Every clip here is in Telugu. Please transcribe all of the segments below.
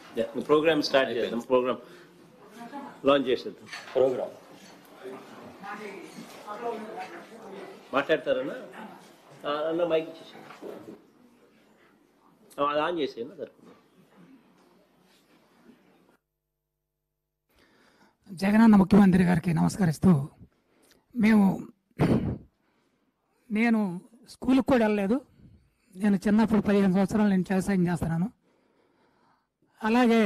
ప్రోగ్రామ్ స్టార్ట్ చేద్దాం ప్రోగ్రామ్ లాంచ్ చేసేద్దాం ప్రోగ్రామ్ మాట్లాడతారన్నా ఆ, అన్న మైక్ ఇచ్చేసి అది ఆన్ చేసేయన్నా సరిపోతుంది జగనన్న ముఖ్యమంత్రి గారికి నమస్కరిస్తూ మేము నేను స్కూల్కి కూడా వెళ్ళలేదు నేను చిన్నప్పుడు పదిహేను సంవత్సరాలు నేను వ్యవసాయం చేస్తున్నాను అలాగే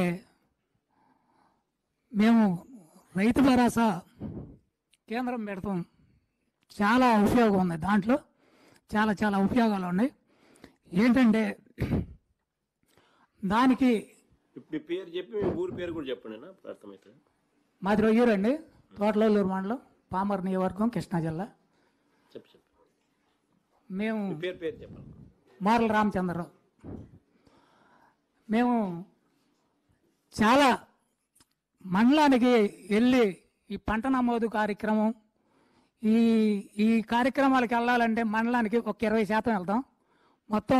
మేము రైతు భరోసా కేంద్రం పెడతాం చాలా ఉపయోగం ఉంది దాంట్లో చాలా చాలా ఉపయోగాలు ఉన్నాయి ఏంటంటే దానికి ఇప్పుడు మీ పేరు చెప్పి మీ ఊరి పేరు కూడా చెప్పండి అన్న అప్పుడు అర్థమవుతుంది మాది రొయ్యూరండి తోటలూరు మండలం పామర్ నియోజకవర్గం కృష్ణా జిల్లా చెప్పు చెప్పు మేము మీ పేరు పేరు చెప్పండి మార్ల రామచంద్రరావు మేము చాలా మండలానికి వెళ్ళి ఈ పంట నమోదు కార్యక్రమం ఈ ఈ కార్యక్రమాలకు వెళ్ళాలంటే మండలానికి ఒక ఇరవై శాతం వెళ్తాం మొత్తం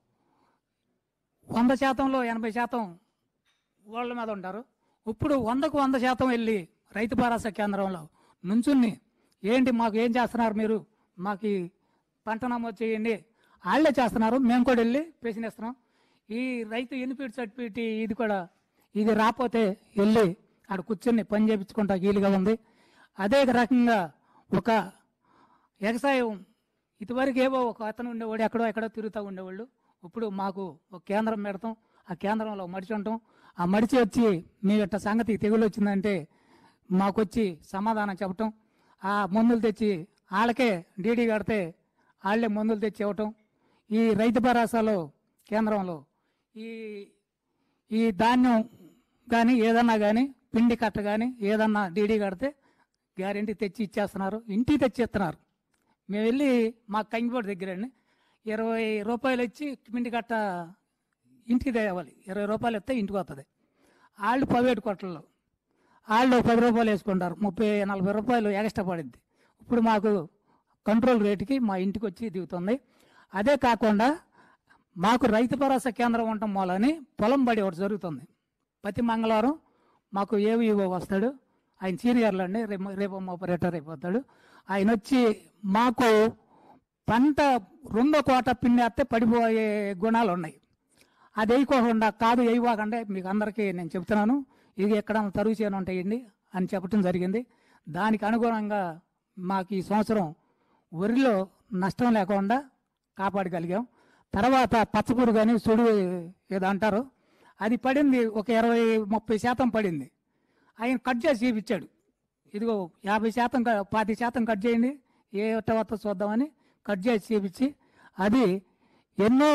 వంద శాతంలో ఎనభై శాతం వాళ్ళ మీద ఉంటారు ఇప్పుడు వందకు వంద శాతం వెళ్ళి రైతు భరోసా కేంద్రంలో నుంచుని ఏంటి మాకు ఏం చేస్తున్నారు మీరు మాకు ఈ పంట నమోదు చేయండి వాళ్ళే చేస్తున్నారు మేము కూడా వెళ్ళి ప్రశ్నిస్తున్నాం ఈ రైతు ఇన్ఫిట్ సర్టిఫికేట్ ఇది కూడా ఇది రాకపోతే వెళ్ళి ఆడ కూర్చొని పని చేయించుకుంటా వీలుగా ఉంది అదే రకంగా ఒక వ్యవసాయం ఇదివరకు ఏవో ఒక అతను ఉండేవాడు ఎక్కడో ఎక్కడో తిరుగుతూ ఉండేవాళ్ళు ఇప్పుడు మాకు ఒక కేంద్రం పెడతాం ఆ కేంద్రంలో మడిచి ఉంటాం ఆ మడిచి వచ్చి మీ యొక్క సంగతి తెగులు వచ్చిందంటే మాకు వచ్చి సమాధానం చెప్పటం ఆ మందులు తెచ్చి వాళ్ళకే డీడీ కడితే వాళ్ళే మందులు తెచ్చి ఇవ్వటం ఈ రైతు భరోసాలో కేంద్రంలో ఈ ఈ ధాన్యం కానీ ఏదన్నా కానీ పిండి కట్ట కానీ ఏదన్నా డీడీ కడితే గ్యారెంటీ తెచ్చి ఇచ్చేస్తున్నారు ఇంటికి తెచ్చి ఇస్తున్నారు మేము వెళ్ళి మా కంగిపోటు దగ్గర అండి ఇరవై రూపాయలు ఇచ్చి పిండి కట్ట ఇంటికి తేవాలి ఇరవై రూపాయలు ఇస్తే ఇంటికి వస్తుంది వాళ్ళు ప్రైవేట్ కొట్టల్లో వాళ్ళు పది రూపాయలు వేసుకుంటారు ముప్పై నలభై రూపాయలు ఎక్స్ట్రా పడిద్ది ఇప్పుడు మాకు కంట్రోల్ రేటుకి మా ఇంటికి వచ్చి దిగుతుంది అదే కాకుండా మాకు రైతు భరోసా కేంద్రం ఉండటం మూలని పొలం బడి ఒకటి జరుగుతుంది ప్రతి మంగళవారం మాకు ఏవీఓ వస్తాడు ఆయన సీనియర్లు అండి రేపు రేపు ఆపరేటర్ అయిపోతాడు ఆయన వచ్చి మాకు పంట రెండో కోట పిండేస్తే పడిపోయే గుణాలు ఉన్నాయి అది వేయకోకుండా కాదు వేయవాకంటే మీకు అందరికీ నేను చెప్తున్నాను ఇది ఎక్కడ తరుగు చేయను ఉంటాయండి అని చెప్పడం జరిగింది దానికి అనుగుణంగా మాకు ఈ సంవత్సరం వరిలో నష్టం లేకుండా కాపాడగలిగాం తర్వాత పచ్చపురు కానీ సుడు ఏదో అంటారు అది పడింది ఒక ఇరవై ముప్పై శాతం పడింది ఆయన కట్ చేసి ఇచ్చాడు ఇదిగో యాభై శాతం క- పాతి శాతం కట్ చేయండి ఏ తర్వాత చూద్దామని కట్ చేసి చూపించి అది ఎన్నో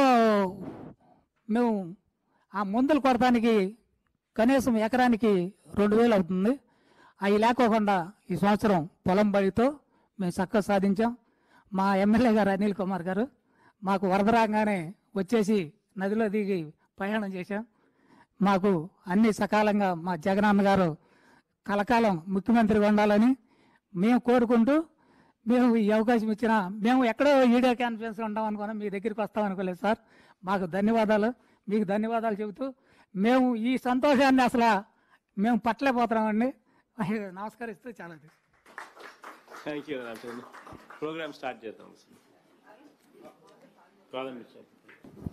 మేము ఆ మందులు కొడటానికి కనీసం ఎకరానికి రెండు వేలు అవుతుంది అవి లేకోకుండా ఈ సంవత్సరం పొలం బడితో మేము చక్కగా సాధించాం మా ఎమ్మెల్యే గారు అనిల్ కుమార్ గారు మాకు వరద రాగానే వచ్చేసి నదిలో దిగి ప్రయాణం చేశాం మాకు అన్ని సకాలంగా మా జగనన్న గారు కలకాలం ముఖ్యమంత్రిగా ఉండాలని మేము కోరుకుంటూ మేము ఈ అవకాశం ఇచ్చిన మేము ఎక్కడో ఈడియో కాన్ఫరెన్స్ ఉంటాం అనుకున్నాం మీ దగ్గరికి వస్తాం అనుకోలేదు సార్ మాకు ధన్యవాదాలు మీకు ధన్యవాదాలు చెబుతూ మేము ఈ సంతోషాన్ని అసలు మేము పట్టలేకపోతున్నామండి నమస్కరిస్తూ చాలా thank you Rajendra program start చేద్దాం ప్రారంభించాం